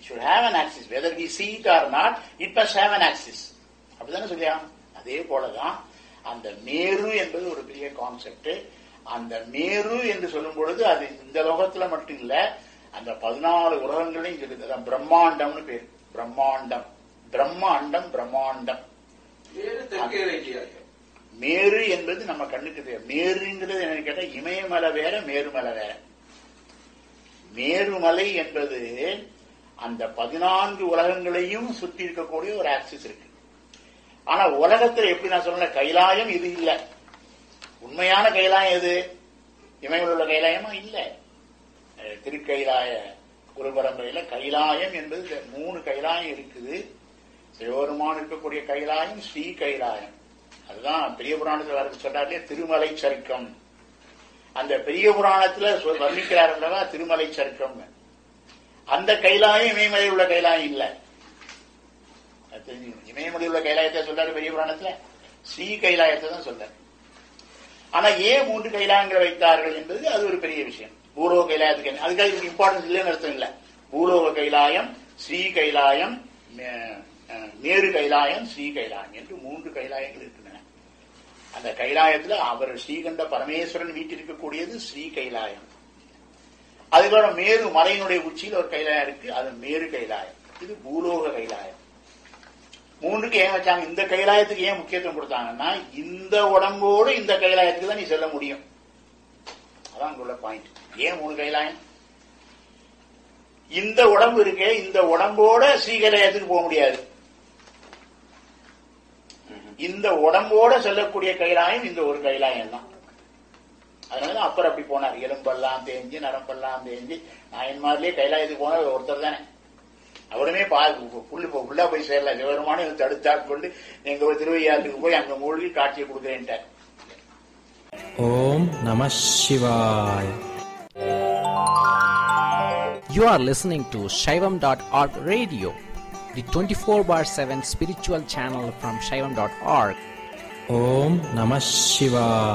should have an axis. Whether we see it or not, it must have an axis. அப்படிதானே சொல்லியா அதே போலதான் அந்த மேரு என்பது ஒரு பெரிய கான்செப்ட் அந்த மேரு என்று சொல்லும் பொழுது அது இந்த லோகத்துல மட்டும் இல்ல அந்த பதினாலு உலகங்களையும் இருக்குது அதான் பிரம்மாண்டம்னு பேர் பிரம்மாண்டம் பிரம்மாண்டம் பிரம்மாண்டம் வேறு தெற்கே இலக்கியா மேரு என்பது நம்ம கண்ணுக்கு தெரியும் மேருங்கிறது என்னன்னு கேட்டா இமயமலை வேற மேருமலை வேற மேருமலை என்பது அந்த பதினான்கு உலகங்களையும் சுற்றி இருக்கக்கூடிய ஒரு ஆக்சிஸ் இருக்கு ஆனா உலகத்துல எப்படி நான் சொன்ன கைலாயம் இது இல்ல உண்மையான கைலாயம் எது இமயமலை உள்ள கைலாயமா இல்ல அஹ் திருக்கைலாய குரு பரம்பரையில கைலாயம் என்பது இந்த மூணு கைலாயம் இருக்குது சிவபெருமான் இருக்கக்கூடிய கைலாயம் ஸ்ரீ கைலாயம் அதுதான் பெரிய புராணத்தில் வர சொன்னார்லயே திருமலை சருக்கம் அந்த பெரிய புராணத்துல சொல் வர்ணிக்கிறார் அல்லவா திருமலை சருக்கம் அந்த கைலாயம் இமயமலை உள்ள கைலாயம் இல்ல அது தெரிஞ்சுக்கணும். இமயமலை உள்ள கைலாயத்தை சொல்றாரு பெரிய புராணத்துல ஸ்ரீ கைலாயத்தை தான் சொல்றாரு ஆனா ஏன் மூன்று கைலாயங்களை வைத்தார்கள் என்பது அது ஒரு பெரிய விஷயம் பூலோக கைலாயத்துக்கு என்ன- அதுக்காக இதுக்கு இம்பார்ட்டன்ஸ் இல்லைன்னு அர்த்தம் இல்ல பூலோக கைலாயம் ஸ்ரீ கைலாயம் மே- அஹ், மேரு கைலாயம் ஸ்ரீ கைலாயம் என்று மூன்று கைலாயங்கள் இருக்கின்றன அந்த கைலாயத்துல அவர் ஸ்ரீகண்ட பரமேஸ்வரன் வீட்டிருக்கக்கூடியது ஸ்ரீ கைலாயம் அதுக்கப்புறம் மேரு மலையினுடைய உச்சியில் ஒரு கைலாயம் இருக்கு அது மேரு கைலாயம் இது பூலோக கைலாயம் மூன்றுக்கு ஏன் வச்சாங்க இந்த கைலாயத்துக்கு ஏன் முக்கியத்துவம் கொடுத்தாங்கன்னா இந்த உடம்போடு இந்த கைலாயத்துக்கு தான் நீ செல்ல முடியும் அதான் அங்குள்ள பாயிண்ட் ஏன் மூணு கைலாயம் இந்த உடம்பு இருக்கே இந்த உடம்போட ஸ்ரீகைலாயத்துக்கு போக முடியாது இந்த உடம்போட செல்லக்கூடிய கைலாயம் இந்த ஒரு கைலாயம் தான் அதனாலதான் அப்பர் அப்படி போனார் எலும்பெல்லாம் தேஞ்சு நரம்பெல்லாம் தேஞ்சு நாயன்மார்லயே கைலாயத்துக்கு போன ஒருத்தர் தானே அவருமே பா புல்லு போ- உள்ளா போய் சேரல சிவருமான தடுத்தாட் கொண்டு எங்க ஒரு திருவையாற்றுக்கு போய் அங்க மூழ்கி காட்சியை கொடுக்குறேன்ட்டார் Om Namah Shivaya. You are listening to Shaivam.org radio, the 24 bar 7 spiritual channel from Shaivam.org. Om Namah Shivaya.